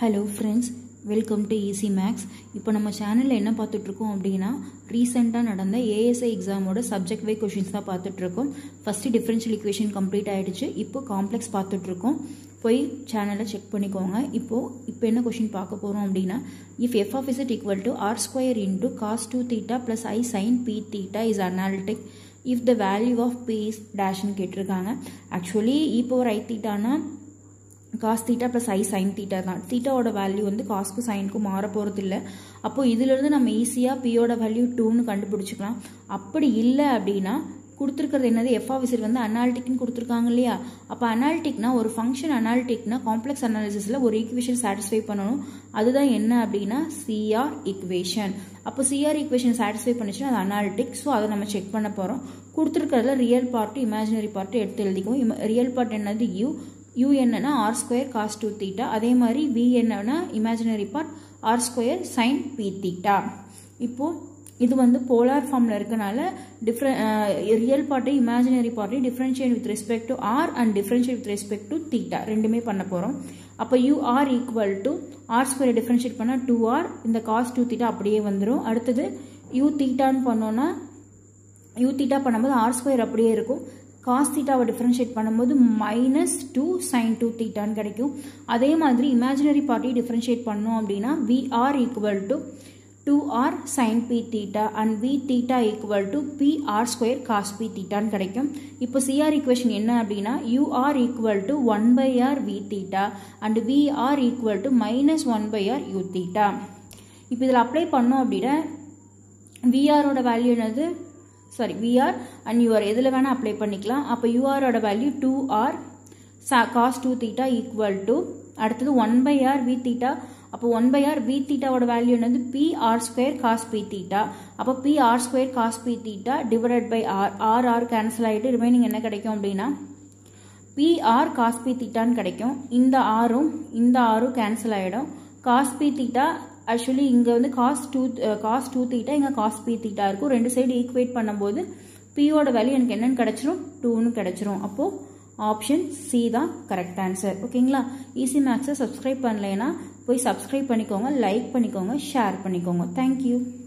hello friends welcome to easy maths இப்போ நம்ம சேனலில் என்ன பார்த்துட்ருக்கோம் அப்படின்னா ரீசெண்டாக நடந்த ஏஎஸ்ஐ எக்ஸாமோட சப்ஜெக்ட் வை கொஷின்ஸ் தான் பார்த்துட்ருக்கோம் ஃபஸ்ட்டு டிஃப்ரென்ஷியல் ஈக்குவேஷன் கம்ப்ளீட் ஆகிடுச்சு இப்போ காம்ப்ளெக்ஸ் பார்த்துட்ருக்கோம் போய் சேனலை செக் பண்ணிக்கோங்க இப்போது இப்போ என்ன கொஷின் பார்க்க போகிறோம் அப்படின்னா if f of is it equal to r square into cos two theta plus i sin p theta is analytic if the value of p is டேஷ்னு கேட்டிருக்காங்க ஆக்சுவலி இ பவர் ஐ தீட்டானா cos theta plus i sin theta தான் தீட்டாவோட value வந்து காஸ்க்கு சைனுக்கும் மாற போகிறது இல்லை அப்போது இதிலிருந்து நம்ம ஈஸியாக பியோட வேல்யூ டூன்னு கண்டுபிடிச்சிக்கலாம் அப்படி இல்லை அப்படின்னா கொடுத்துருக்கிறது என்னது எஃப் ஆஃபீஸர் வந்து அனாலிட்டிக்னு கொடுத்துருக்காங்க இல்லையா அப்போ அனாலிட்டிக்னா ஒரு ஃபங்க்ஷன் அனாலிட்டிக்னா காம்ப்ளெக்ஸ் அனாலிசிஸில் ஒரு ஈக்குவேஷன் சாட்டிஸ்ஃபை பண்ணணும் அதுதான் என்ன அப்படின்னா சிஆர் ஈக்குவேஷன் அப்போ சிஆர் ஈக்குவேஷன் சாட்டிஸ்ஃபை பண்ணிச்சுன்னா அது அனாலிட்டிக் ஸோ அதை நம்ம செக் பண்ண போகிறோம் கொடுத்துருக்கிறதுல ரியல் பார்ட்டு இமேஜினரி பார்ட்டு எடுத்து எழுதிக்குவோம் ரியல் பார்ட் என்னது யூ யூ என்னன்னா r square cos two theta அதே மாதிரி வி என்னன்னா imaginary part r square sin p theta இப்போது இது வந்து போலார் ஃபார்மில் இருக்கனால டிஃப்ரெண்ட் ரியல் பார்ட்டையும் இமேஜினரி பார்ட்டையும் differentiate with respect to r and differentiate with respect to theta ரெண்டுமே பண்ண போகிறோம் அப்போ u r equal to r square differentiate பண்ணால் டூ ஆர் இந்த காஸ் டூ தீட்டா அப்படியே வந்துடும் அடுத்தது யூ தீட்டான்னு பண்ணோன்னா யூ தீட்டா பண்ணும்போது ஆர் ஸ்கொயர் அப்படியே இருக்கும் காஸ் தீட்டாவை டிஃப்ரென்ஷியேட் பண்ணும்போது மைனஸ் டூ சைன் டூ தீட்டான்னு கிடைக்கும் அதே மாதிரி இமேஜினரி பார்ட்டியை டிஃப்ரென்ஷியேட் பண்ணோம் அப்படின்னா v r equal to two r sin p theta and v theta equal to p r square cos p தீட்டான்னு கிடைக்கும் இப்போ சிஆர் ஈக்குவேஷன் என்ன அப்படின்னா u r equal to one by r v theta and v r equal to minus one by r u theta இப்போ இதில் apply பண்ணோம் அப்படின்னா விஆரோட வேல்யூ என்னது சாரி விஆர் அண்ட் யூஆர் எதில் வேணால் அப்ளை பண்ணிக்கலாம் அப்போ யூஆரோட வேல்யூ டூ ஆர் சா cos two theta equal to அடுத்தது one by r v theta அப்போ ஒன் பை ஆர் வி தீட்டாவோட வேல்யூ என்னது p r square cos p theta அப்போ p r square cos p theta divided by r r r cancel ஆகிட்டு remaining என்ன கிடைக்கும் அப்படின்னா p r cos p தீட்டான்னு கிடைக்கும் இந்த ஆரும் இந்த ஆரும் கேன்சல் ஆகிடும் காஸ் பி தீட்டா ஆக்சுவலி இங்கே வந்து cos two cos two theta இங்கே காஸ் பி தீட்டா இருக்கும் ரெண்டு சைடு ஈக்குவேட் பண்ணும்போது பியோட வேல்யூ எனக்கு என்னென்னு கிடச்சிரும் டூன்னு கிடச்சிரும் அப்போது ஆப்ஷன் சி தான் கரெக்ட் ஆன்சர் ஓகேங்களா ஈஸி மேக்ஸை சப்ஸ்கிரைப் பண்ணலைன்னா போய் சப்ஸ்கிரைப் பண்ணிக்கோங்க லைக் பண்ணிக்கோங்க ஷேர் பண்ணிக்கோங்க தேங்க்யூ